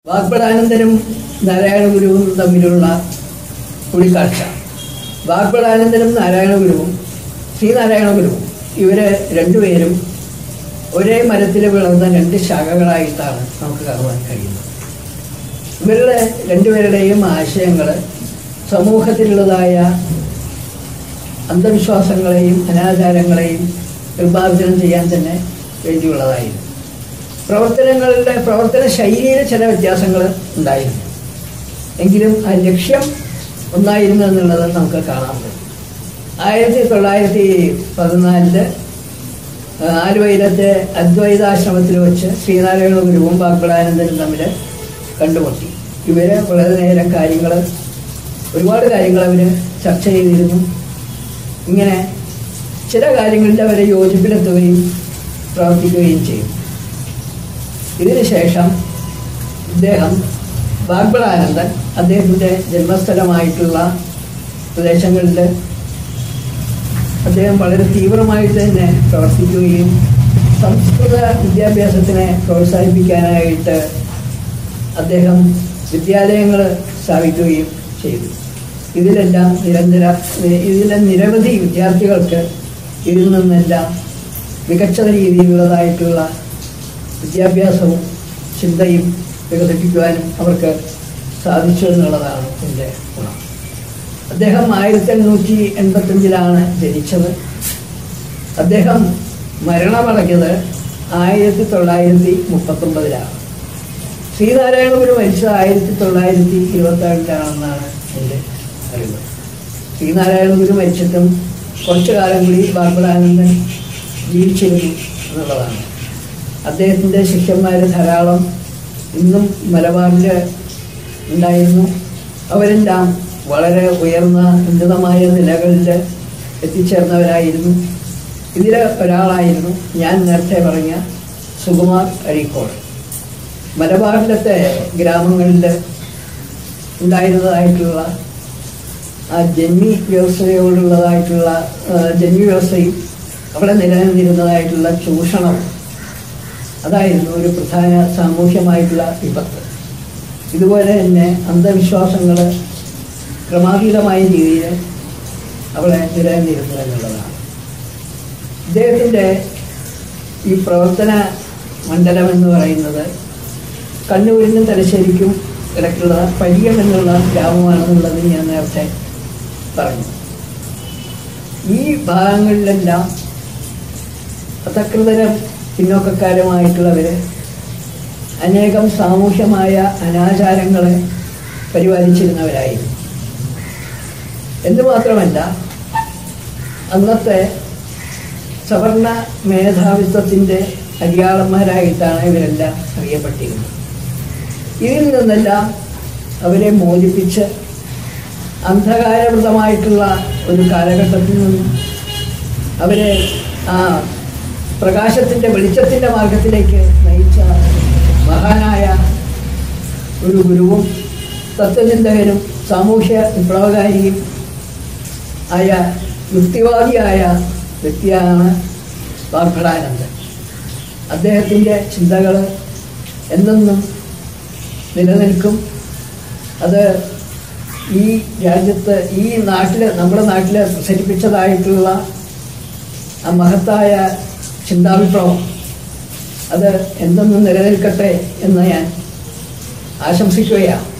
വാഗ്ബടാനന്ദനും നാരായണ ഗുരുവും തമ്മിലുള്ള കൂടിക്കാഴ്ച വാഗ്ബടാനന്ദനും നാരായണ ഗുരുവും ശ്രീനാരായണ ഗുരുവും ഇവര് രണ്ടുപേരും ഒരേ മരത്തിൽ വിളർന്ന രണ്ട് ശാഖകളായിട്ടാണ് നമുക്ക് കാണുവാൻ കഴിയുന്നത് ഇവരുടെ രണ്ടുപേരുടെയും ആശയങ്ങൾ സമൂഹത്തിലുള്ളതായ അന്ധവിശ്വാസങ്ങളെയും അനാചാരങ്ങളെയും നിർമ്മാർജ്ജനം ചെയ്യാൻ തന്നെ വേണ്ടിയുള്ളതായിരുന്നു പ്രവർത്തനങ്ങളുടെ പ്രവർത്തന ശൈലിയിൽ ചില വ്യത്യാസങ്ങൾ ഉണ്ടായിരുന്നു എങ്കിലും ആ ലക്ഷ്യം ഒന്നായിരുന്നു എന്നുള്ളത് നമുക്ക് കാണാൻ പറ്റും ആയിരത്തി തൊള്ളായിരത്തി പതിനാലില് ആലുവയിലത്തെ അദ്വൈതാശ്രമത്തിൽ വെച്ച് ശ്രീനാരായണ ഗുരുവും ബാഗ്ബടാനന്ദനും തമ്മിൽ കണ്ടുമുട്ടി ഇവര് വളരെ നേരം കാര്യങ്ങൾ ഒരുപാട് കാര്യങ്ങൾ അവർ ചർച്ച ചെയ്തിരുന്നു ഇങ്ങനെ ചില കാര്യങ്ങളിൽ അവരെ യോജിപ്പിലെത്തുകയും പ്രവർത്തിക്കുകയും ചെയ്യും ഇതിനു ശേഷം ഇദ്ദേഹം ബാഗ്ബടാനന്ദൻ അദ്ദേഹത്തിൻ്റെ ജന്മസ്ഥലമായിട്ടുള്ള പ്രദേശങ്ങളിൽ അദ്ദേഹം വളരെ തീവ്രമായിട്ട് തന്നെ പ്രവർത്തിക്കുകയും സംസ്കൃത വിദ്യാഭ്യാസത്തിനെ പ്രോത്സാഹിപ്പിക്കാനായിട്ട് അദ്ദേഹം വിദ്യാലയങ്ങൾ സ്ഥാപിക്കുകയും ചെയ്തു ഇതിലെല്ലാം നിരന്തര ഇതിലെ നിരവധി വിദ്യാർത്ഥികൾക്ക് ഇതിൽ നിന്നെല്ലാം മികച്ച രീതിയിലുള്ളതായിട്ടുള്ള വിദ്യാഭ്യാസവും ചിന്തയും വികസിപ്പിക്കുവാനും അവർക്ക് സാധിച്ചു എന്നുള്ളതാണ് എൻ്റെ ഗുണം അദ്ദേഹം ആയിരത്തി എണ്ണൂറ്റി എൺപത്തഞ്ചിലാണ് ജനിച്ചത് അദ്ദേഹം മരണമടഞ്ഞത് ആയിരത്തി തൊള്ളായിരത്തി മുപ്പത്തൊമ്പതിലാണ് ശ്രീനാരായണ ഗുരു മരിച്ചത് ആയിരത്തി തൊള്ളായിരത്തി ഇരുപത്തി ഏഴിലാണെന്നാണ് എൻ്റെ അറിവ് ശ്രീനാരായണ ഗുരു മരിച്ചിട്ടും കുറച്ചു കാലം കൂടി ബാബുലാനന്ദൻ ജീവിച്ചിരുന്നു എന്നുള്ളതാണ് അദ്ദേഹത്തിൻ്റെ ശിഷ്യന്മാർ ധാരാളം ഇന്നും മലബാറിൽ ഉണ്ടായിരുന്നു അവരെല്ലാം വളരെ ഉയർന്ന ഉന്നതമായ നിലകളിൽ എത്തിച്ചേർന്നവരായിരുന്നു ഇതിൽ ഒരാളായിരുന്നു ഞാൻ നേരത്തെ പറഞ്ഞ സുകുമാർ അഴീക്കോട് മലബാറിലത്തെ ഗ്രാമങ്ങളിൽ ഉണ്ടായിരുന്നതായിട്ടുള്ള ആ ജന്മി വ്യവസ്ഥയോടുള്ളതായിട്ടുള്ള ആ, ജന്മി വ്യവസ്ഥയും അവിടെ നിലനിന്നിരുന്നതായിട്ടുള്ള ചൂഷണം അതായിരുന്നു ഒരു പ്രധാന സാമൂഹ്യമായിട്ടുള്ള വിപത്ത് ഇതുപോലെ തന്നെ അന്ധവിശ്വാസങ്ങൾ ക്രമാതീതമായ രീതിയിൽ അവിടെ നിലനിന്നിരുന്നു എന്നുള്ളതാണ് ഇദ്ദേഹത്തിൻ്റെ ഈ പ്രവർത്തന മണ്ഡലം എന്ന് പറയുന്നത് കണ്ണൂരിനും തലശ്ശേരിക്കും ഇടയ്ക്കുള്ള പരിയം എന്നുള്ള ഗ്രാമമാണെന്നുള്ളത് ഞാൻ നേരത്തെ പറഞ്ഞു ഈ ഭാഗങ്ങളിലെല്ലാം അസകൃതരം പിന്നോക്കക്കാരുമായിട്ടുള്ളവർ അനേകം സാമൂഹ്യമായ അനാചാരങ്ങളെ പരിപാലിച്ചിരുന്നവരായിരുന്നു എന്തുമാത്രമല്ല അന്നത്തെ സവർണ മേധാവിത്വത്തിൻ്റെ അടിയാളന്മാരായിട്ടാണ് ഇവരെല്ലാം അറിയപ്പെട്ടിരുന്നത് ഇതിൽ നിന്നെല്ലാം അവരെ മോചിപ്പിച്ച് അന്ധകാരവൃതമായിട്ടുള്ള ഒരു കാലഘട്ടത്തിൽ നിന്നും അവരെ ആ പ്രകാശത്തിൻ്റെ വെളിച്ചത്തിൻ്റെ മാർഗത്തിലേക്ക് നയിച്ച മഹാനായ ഒരു ഗുരുവും തത്വചിന്തകനും സാമൂഹ്യ വിപ്ലവകാരിയും ആയ യുക്തിവാദിയായ വ്യക്തിയാണ് വാർഭടാനന്ദൻ അദ്ദേഹത്തിൻ്റെ ചിന്തകൾ എന്നെന്നും നിലനിൽക്കും അത് ഈ രാജ്യത്ത് ഈ നാട്ടിൽ നമ്മുടെ നാട്ടിൽ പ്രസരിപ്പിച്ചതായിട്ടുള്ള ആ മഹത്തായ ചിന്താവിപ്ലവം അത് എന്തെന്നും നിലനിൽക്കട്ടെ എന്ന് ഞാൻ ആശംസിക്കുകയാണ്